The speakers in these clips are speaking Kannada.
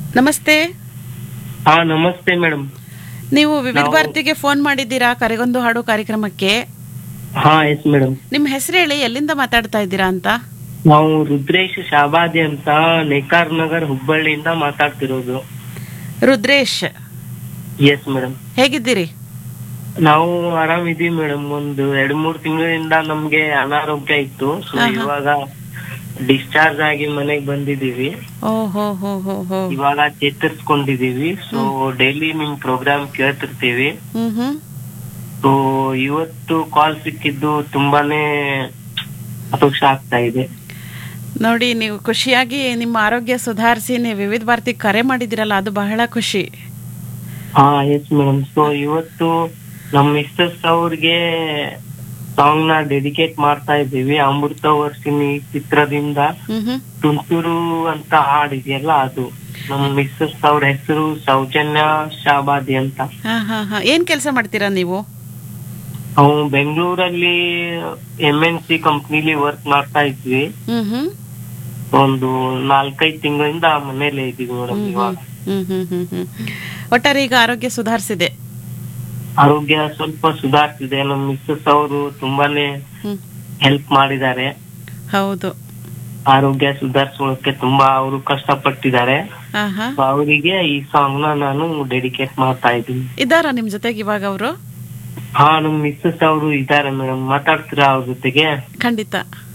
ನಮಸ್ತೆ ಹಾ ನಮಸ್ತೆ ಮೇಡಮ್ ನೀವು ವಿವಿಧ ನಾವು- ಭಾರತಿಗೆ ಫೋನ್ ಮಾಡಿದ್ದೀರಾ ಕರೆಗೊಂದು ಹಾಡು ಕಾರ್ಯಕ್ರಮಕ್ಕೆ ಹಾ ಎಸ್ ಮೇಡಮ್ ನಿಮ್ಮ ಹೆಸರು ಹೇಳಿ ಎಲ್ಲಿಂದ ಮಾತಾಡ್ತಾ ಇದ್ದೀರಾ ಅಂತ ನಾವು ರುದ್ರೇಶ್ ಶಾಬಾದಿ ಅಂತ ನೇಕಾರ್ ನಗರ್ ಹುಬ್ಬಳ್ಳಿಯಿಂದ ಮಾತಾಡ್ತಿರೋದು ರುದ್ರೇಶ್ ಎಸ್ ಮೇಡಮ್ ಹೇಗಿದ್ದೀರಿ ನಾವು ಆರಾಮಿದೀವಿ ಮೇಡಮ್ ಒಂದು ಎರಡ್ ಮೂರ್ ತಿಂಗಳಿಂದ ನಮ್ಗೆ ಅನಾರೋಗ್ಯ ಇತ್ತು ಸೊ ಹಾ, ಹಾ. ಇವಾಗ ಡಿಸ್ಚಾರ್ಜ್ ಆಗಿ ಮನೆಗ್ ಬಂದಿದೀವಿ ಓ ಹೋ ಹೋ ಹೋ ಹೋ ಇವಾಗ ಚೇತರಿಸ್ಕೊಂಡಿದೀವಿ ಸೊ ಡೈಲಿ ನಿಮ್ ಪ್ರೋಗ್ರಾಮ್ ಕೇಳ್ತಿರ್ತೀವಿ ಹ್ಮ್ ಹ್ಮ್ ಸೊ ಇವತ್ತು ಕಾಲ್ ಸಿಕ್ಕಿದ್ದು ತುಂಬಾನೇ ಸಂತೋಷ ಆಗ್ತಾ ಇದೆ ನೋಡಿ ನೀವು ಖುಷಿಯಾಗಿ ನಿಮ್ಮ ಆರೋಗ್ಯ ಸುಧಾರಿಸಿ ನೀವು ವಿವಿಧ ಭಾರತಿ ಕರೆ ಮಾಡಿದಿರಲ್ಲ ಅದು ಬಹಳ ಖುಷಿ ಹಾ ಎಸ್ ಮೇಡಮ್ ಸೊ ಇವತ್ತು ನಮ್ ಮಿಸ್ಸಸ್ ಅವ್ರಿಗೆ ಸಾಂಗ್ ನ ಡೆಡಿಕೇಟ್ ಮಾಡ್ತಾ ಇದ್ದೀವಿ ಅಮೃತ ವರ್ಷಿನಿ ಚಿತ್ರದಿಂದ ಹ್ಮ್ ಹ್ಮ್ ತುಂತುರು ಅಂತ ಹಾಡಿದೆಯಲ್ಲ ಅದು ನಮ್ ಮಿಸ್ಸಸ್ ಅವ್ರ ಹೆಸರು ಸೌಜನ್ಯ ಶಾಬಾದಿ ಅಂತ ಹಾ ಹಾ ಹಾ ಏನ್ ಕೆಲಸ ಮಾಡ್ತೀರಾ ನೀವು ನಾವು ಬೆಂಗಳೂರಲ್ಲಿ ಎಂ ಎನ್ ಸಿ ಕಂಪ್ನಿಲಿ ವರ್ಕ್ ಮಾಡ್ತಾ ಇದ್ವಿ ಹ್ಮ್ ಹ್ಮ್ ಒಂದು ನಾಲ್ಕೈದು ತಿಂಗಳಿಂದ ಮನೇಲೆ ಇದೀವಿ ಮೇಡಮ್ ಹ್ಮ್ ಇವಾಗ ಹ್ಮ್ ಹ್ಮ್ ಹ್ಮ್ ಹ್ಮ್ ಒಟ್ಟಾರೆ ಈಗ ಆರೋಗ್ಯ ಸುಧಾರಿಸಿದೆ ಆರೋಗ್ಯ ಸ್ವಲ್ಪ ಸುಧಾರಿಸಿದೆ ನಮ್ ಮಿಸ್ಸಸ್ ಅವರು ತುಂಬಾನೇ ಹ್ಮ್ ಹೆಲ್ಪ್ ಮಾಡಿದ್ದಾರೆ ಹೌದು ಆರೋಗ್ಯ ಸುಧಾರಿಸೋಕೆ ತುಂಬಾ ಅವರು ಕಷ್ಟಪಟ್ಟಿದ್ದಾರೆ ಹಾ ಹಾ So ಅವರಿಗೆ ಈ ಸಾಂಗ್ ನ ನಾನು ಡೆಡಿಕೇಟ್ ಮಾಡ್ತಾ ಇದ್ದೀನಿ ಇದ್ದಾರಾ ನಿಮ್ ಜೊತೆಗೆ ಇವಾಗ ಅವರು ಹಾ ನಮ್ ಮಿಸ್ಸಸ್ ಅವರು ಇದ್ದಾರೆ ಮೇಡಮ್ ಮಾತಾಡ್ತೀರಾ ಅವ್ರ ಜೊತೆಗೆ ಖಂಡಿತ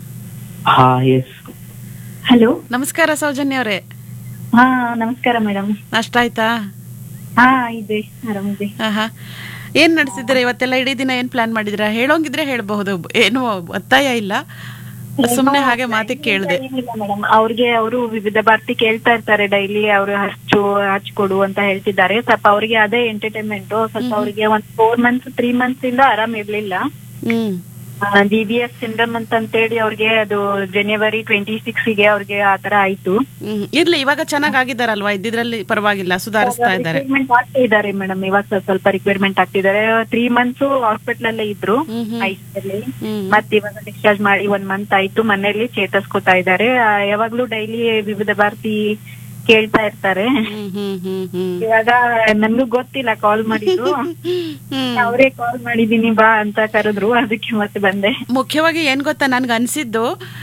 ಹಾ ಎಸ್ ಹಲೋ ನಮಸ್ಕಾರ ಸೌಜನ್ಯ ಅವರೇ ಹಾ ನಮಸ್ಕಾರ ಮೇಡಮ್ ನಾಷ್ಟ ಆಯ್ತಾ ಹಾ ಇದೆ ಆರಾಮಿದೆ ಹಾ ಹಾ ಏನ್ ನಡೆಸಿದ್ದೀರಾ ಇವತ್ತೆಲ್ಲ ಇಡೀ ದಿನ ಏನ್ ಪ್ಲಾನ್ ಮಾಡಿದಿರಾ ಹೇಳೋಂಗಿದ್ರೆ ಹೇಳ್ಬಹುದು ಏನು ಒತ್ತಾಯ ಇಲ್ಲ ಸುಮ್ನೆ ಹಾಗೆ ಮಾತಿಗೆ ಕೇಳ್ದೆ ಮೇಡಮ್ ಅವ್ರಿಗೆ ಅವರು ವಿವಿಧ ಭಾರತಿ ಕೇಳ್ತಾ ಇರ್ತಾರೆ ಡೈಲಿ ಅವರು ಹಚ್ಚು ಹಚ್ಕೊಡು ಅಂತ ಹೇಳ್ತಿದ್ದಾರೆ ಸ್ವಲ್ಪ ಅವ್ರಿಗೆ ಅದೇ ಎಂಟರ್ಟೈನ್ಮೆಂಟ್ ಸ್ವಲ್ಪ ಅವ್ರಿಗೆ ಒಂದ್ ಫೋರ್ ಮಂತ್ಸ್ ತ್ರೀ ಮಂತ್ಸ್ ಇಂದ ಆರಾಮ್ ಇರ್ಲಿಲ್ಲ ಹ್ಮ್ ಜಿ ಬಿ ಎಸ್ ಸಿಂಡ್ರಮ್ ಅಂತ ಅಂತೇಳಿ ಅವ್ರಿಗೆ ಅದು ಜನವರಿ ಟ್ವೆಂಟಿ ಸಿಕ್ಸ್ ಗೆ ಅವ್ರಿಗೆ ಆತರ ಆಯ್ತು ಹ್ಮ್ ಇರ್ಲಿ ಇವಾಗ ಚೆನ್ನಾಗ್ ಆಗಿದಾರಲ್ವಾ ಇದ್ದಿದ್ರಲ್ಲಿ ಪರವಾಗಿಲ್ಲ ಸುಧಾರಿಸ್ತಾ ಇದ್ದಾರೆ ರಿಕ್ವೈರ್ಮೆಂಟ್ ಆಗ್ತಾ ಇದ್ದಾರೆ ಮೇಡಮ್ ಇವಾಗ ಸ್ವಲ್ಪ- ಸ್ವಲ್ಪ ರಿಕ್ವೈರ್ಮೆಂಟ್ ಆಗ್ತಿದ್ದಾರೆ ತ್ರೀ ಮಂತ್ಸ್ ಹಾಸ್ಪಿಟಲ್ ಅಲ್ಲೇ ಇದ್ರು ಹ್ಮ್ ಹ್ಮ್ ಐಸಿಯಲ್ಲಿ ಹ್ಮ್ ಮತ್ ಇವಾಗ ಡಿಸ್ಚಾರ್ಜ್ ಮಾಡಿ ಒಂದ್ ಮಂತ್ ಆಯ್ತು ಮನೆಯಲ್ಲಿ ಚೇತರಿಸ್ಕೊತಾ ಇದ್ದಾರೆ ಆ, ಯಾವಾಗ್ಲೂ ಡೈಲಿ ವಿವಿಧ ಭಾರತಿ ಕೇಳ್ತಾ ಇರ್ತಾರೆ ಹ್ಮ್ ಹ್ಮ್ ಹ್ಮ್ ಹ್ಮ್ ಇವಾಗ ನನ್ಗೂ ಗೊತ್ತಿಲ್ಲ ಕಾಲ್ ಮಾಡಿದ್ರು ಹ್ಮ್ ಅವರೇ ಕಾಲ್ ಮಾಡಿದೀನಿ ಬಾ ಅಂತ ಕರೆದ್ರು ಅದಕ್ಕೆ ಮತ್ತೆ ಬಂದೆ ಮುಖ್ಯವಾಗಿ ಏನ್ ಗೊತ್ತಾ ನನ್ಗೆ ಅನ್ಸಿದ್ದು